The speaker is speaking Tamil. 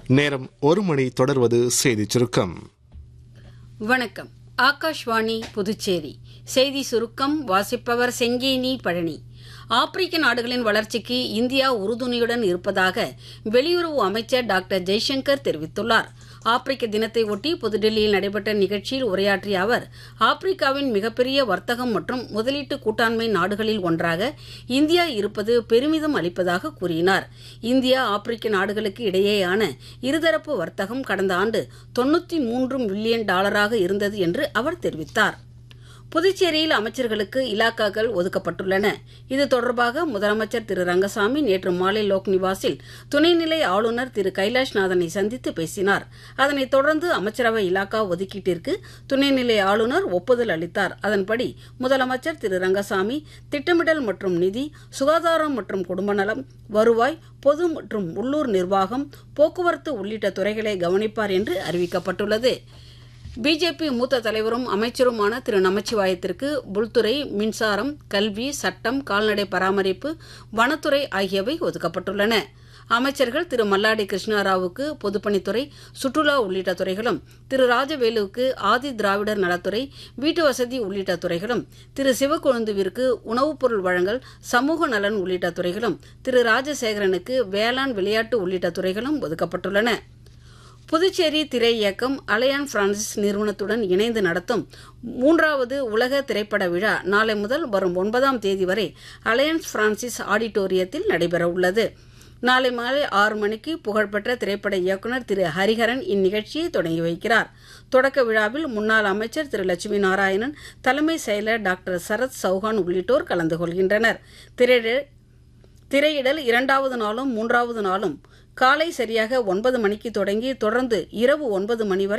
நேரம் ஒரு மணி தொடர்வது செய்திச் சுருக்கம் வணக்கம் ஆகாஷ்வாணி புதுச்சேரி செய்தி சுருக்கம் வாசிப்பவர் செங்கேனி பழனி ஆப்பிரிக்க நாடுகளின் வளர்ச்சிக்கு இந்தியா உறுதுணையுடன் இருப்பதாக வெளியுறவு அமைச்சர் டாக்டர் ஜெய்சங்கர் தெரிவித்துள்ளார் ஆப்பிரிக்க தினத்தை ஒட்டி புதுடெல்லியில் நடைபெற்ற நிகழ்ச்சியில் உரையாற்றிய அவர் ஆப்பிரிக்காவின் மிகப்பெரிய வர்த்தகம் மற்றும் முதலீட்டு கூட்டாண்மை நாடுகளில் ஒன்றாக இந்தியா இருப்பது பெருமிதம் அளிப்பதாக கூறினார் இந்தியா ஆப்பிரிக்க நாடுகளுக்கு இடையேயான இருதரப்பு வர்த்தகம் கடந்த ஆண்டு தொன்னூத்தி மூன்று மில்லியன் டாலராக இருந்தது என்று அவர் தெரிவித்தார் புதுச்சேரியில் அமைச்சர்களுக்கு இலாக்காக்கள் ஒதுக்கப்பட்டுள்ளன இது தொடர்பாக முதலமைச்சர் திரு ரங்கசாமி நேற்று மாலை லோக் நிவாசில் துணைநிலை ஆளுநர் திரு கைலாஷ்நாதனை சந்தித்து பேசினார் அதனைத் தொடர்ந்து அமைச்சரவை இலாக்கா ஒதுக்கீட்டிற்கு துணைநிலை ஆளுநர் ஒப்புதல் அளித்தார் அதன்படி முதலமைச்சர் திரு ரங்கசாமி திட்டமிடல் மற்றும் நிதி சுகாதாரம் மற்றும் குடும்ப நலம் வருவாய் பொது மற்றும் உள்ளூர் நிர்வாகம் போக்குவரத்து உள்ளிட்ட துறைகளை கவனிப்பார் என்று அறிவிக்கப்பட்டுள்ளது பிஜேபி மூத்த தலைவரும் அமைச்சருமான திரு நமச்சிவாயத்திற்கு உள்துறை மின்சாரம் கல்வி சட்டம் கால்நடை பராமரிப்பு வனத்துறை ஆகியவை ஒதுக்கப்பட்டுள்ளன அமைச்சர்கள் திரு மல்லாடி கிருஷ்ணாராவுக்கு பொதுப்பணித்துறை சுற்றுலா உள்ளிட்ட துறைகளும் திரு ராஜவேலுவுக்கு ஆதி திராவிடர் நலத்துறை வீட்டு வசதி உள்ளிட்ட துறைகளும் திரு சிவக்கொழுந்துவிற்கு உணவுப் பொருள் வழங்கல் சமூக நலன் உள்ளிட்ட துறைகளும் திரு ராஜசேகரனுக்கு வேளாண் விளையாட்டு உள்ளிட்ட துறைகளும் ஒதுக்கப்பட்டுள்ளன புதுச்சேரி திரை இயக்கம் அலையான் பிரான்சிஸ் நிறுவனத்துடன் இணைந்து நடத்தும் மூன்றாவது உலக திரைப்பட விழா நாளை முதல் வரும் ஒன்பதாம் தேதி வரை அலையன்ஸ் பிரான்சிஸ் ஆடிட்டோரியத்தில் நடைபெறவுள்ளது நாளை மாலை ஆறு மணிக்கு புகழ்பெற்ற திரைப்பட இயக்குநர் திரு ஹரிஹரன் இந்நிகழ்ச்சியை தொடங்கி வைக்கிறார் தொடக்க விழாவில் முன்னாள் அமைச்சர் திரு லட்சுமி நாராயணன் தலைமை செயலர் டாக்டர் சரத் சௌஹான் உள்ளிட்டோர் கலந்து கொள்கின்றனர் திரையிடல் இரண்டாவது நாளும் மூன்றாவது நாளும் காலை சரியாக ஒன்பது மணிக்கு தொடங்கி தொடர்ந்து இரவு ஒன்பது மணி வரை